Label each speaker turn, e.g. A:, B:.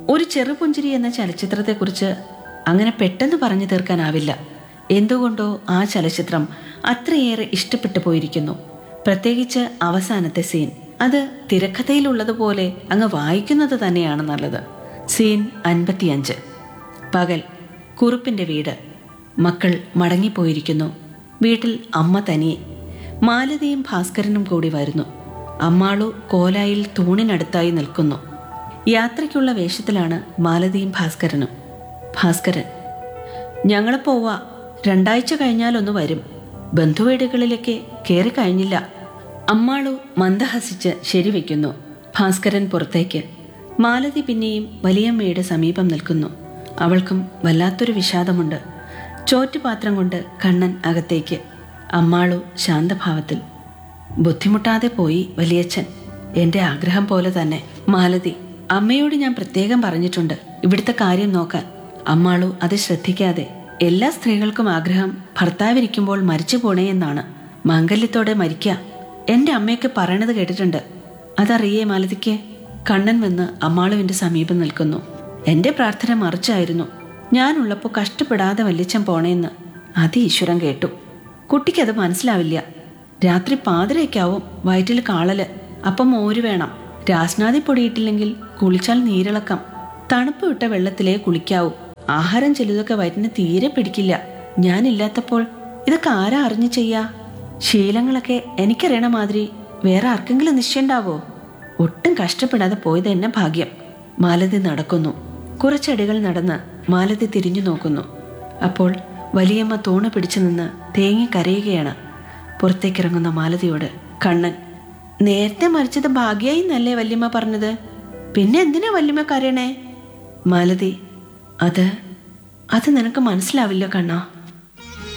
A: ഒരു ചെറുപുഞ്ചിരി എന്ന ചലച്ചിത്രത്തെക്കുറിച്ച് അങ്ങനെ പെട്ടെന്ന് പറഞ്ഞു തീർക്കാനാവില്ല എന്തുകൊണ്ടോ ആ ചലച്ചിത്രം അത്രയേറെ ഇഷ്ടപ്പെട്ടു പോയിരിക്കുന്നു പ്രത്യേകിച്ച് അവസാനത്തെ സീൻ അത് തിരക്കഥയിലുള്ളതുപോലെ അങ്ങ് വായിക്കുന്നത് തന്നെയാണ് നല്ലത് സീൻ അൻപത്തിയഞ്ച് പകൽ കുറുപ്പിന്റെ വീട് മക്കൾ മടങ്ങിപ്പോയിരിക്കുന്നു വീട്ടിൽ അമ്മ തനിയെ മാലതിയും ഭാസ്കരനും കൂടി വരുന്നു അമ്മാളു കോലായിൽ തൂണിനടുത്തായി നിൽക്കുന്നു യാത്രയ്ക്കുള്ള വേഷത്തിലാണ് മാലതിയും ഭാസ്കരനും ഭാസ്കരൻ ഞങ്ങൾ പോവാ രണ്ടാഴ്ച കഴിഞ്ഞാലൊന്ന് വരും ബന്ധുവീടുകളിലേക്ക് കയറി കഴിഞ്ഞില്ല അമ്മാളു മന്ദഹസിച്ച് ശരിവെക്കുന്നു ഭാസ്കരൻ പുറത്തേക്ക് മാലതി പിന്നെയും വലിയമ്മയുടെ സമീപം നിൽക്കുന്നു അവൾക്കും വല്ലാത്തൊരു വിഷാദമുണ്ട് ചോറ്റുപാത്രം കൊണ്ട് കണ്ണൻ അകത്തേക്ക് അമ്മാളു ശാന്തഭാവത്തിൽ ബുദ്ധിമുട്ടാതെ പോയി വലിയച്ഛൻ എന്റെ ആഗ്രഹം പോലെ തന്നെ മാലതി അമ്മയോട് ഞാൻ പ്രത്യേകം പറഞ്ഞിട്ടുണ്ട് ഇവിടുത്തെ കാര്യം നോക്കാൻ അമ്മാളു അത് ശ്രദ്ധിക്കാതെ എല്ലാ സ്ത്രീകൾക്കും ആഗ്രഹം ഭർത്താവിരിക്കുമ്പോൾ മരിച്ചു പോണേ എന്നാണ് മാംഗല്യത്തോടെ മരിക്കുക എന്റെ അമ്മയൊക്കെ പറയണത് കേട്ടിട്ടുണ്ട് അതറിയേ മാലതിക്ക് കണ്ണൻ വന്ന് അമ്മാളുവിന്റെ സമീപം നിൽക്കുന്നു എന്റെ പ്രാർത്ഥന മറിച്ചായിരുന്നു ഞാനുള്ളപ്പോൾ കഷ്ടപ്പെടാതെ വല്യച്ഛൻ പോണേന്ന് അത് ഈശ്വരൻ കേട്ടു കുട്ടിക്കത് മനസ്സിലാവില്ല രാത്രി പാതിരയ്ക്കാവും വയറ്റിൽ കാളല് അപ്പം മോര് വേണം രാസ്നാദി പൊടിയിട്ടില്ലെങ്കിൽ കുളിച്ചാൽ നീരിളക്കം തണുപ്പ് വിട്ട വെള്ളത്തിലേ കുളിക്കാവൂ ആഹാരം ചിലതൊക്കെ വയറ്റിന് തീരെ പിടിക്കില്ല ഞാനില്ലാത്തപ്പോൾ ഇതൊക്കെ ആരാ അറിഞ്ഞു ചെയ്യാ ശീലങ്ങളൊക്കെ എനിക്കറിയണ മാതിരി വേറെ ആർക്കെങ്കിലും നിശ്ചയുണ്ടാവോ ഒട്ടും കഷ്ടപ്പെടാതെ പോയത് എന്നെ ഭാഗ്യം മാലതി നടക്കുന്നു കുറച്ചടികൾ നടന്ന് മാലതി തിരിഞ്ഞു നോക്കുന്നു അപ്പോൾ വലിയമ്മ തൂണ് പിടിച്ചു നിന്ന് തേങ്ങി കരയുകയാണ് പുറത്തേക്കിറങ്ങുന്ന മാലതിയോട് കണ്ണൻ നേരത്തെ മരിച്ചത് ഭാഗ്യായി എന്നല്ലേ വല്യമ്മ പറഞ്ഞത് പിന്നെ എന്തിനാ വല്യമ്മ കരയണേ മാലതി അത് അത് നിനക്ക് മനസ്സിലാവില്ല കണ്ണാ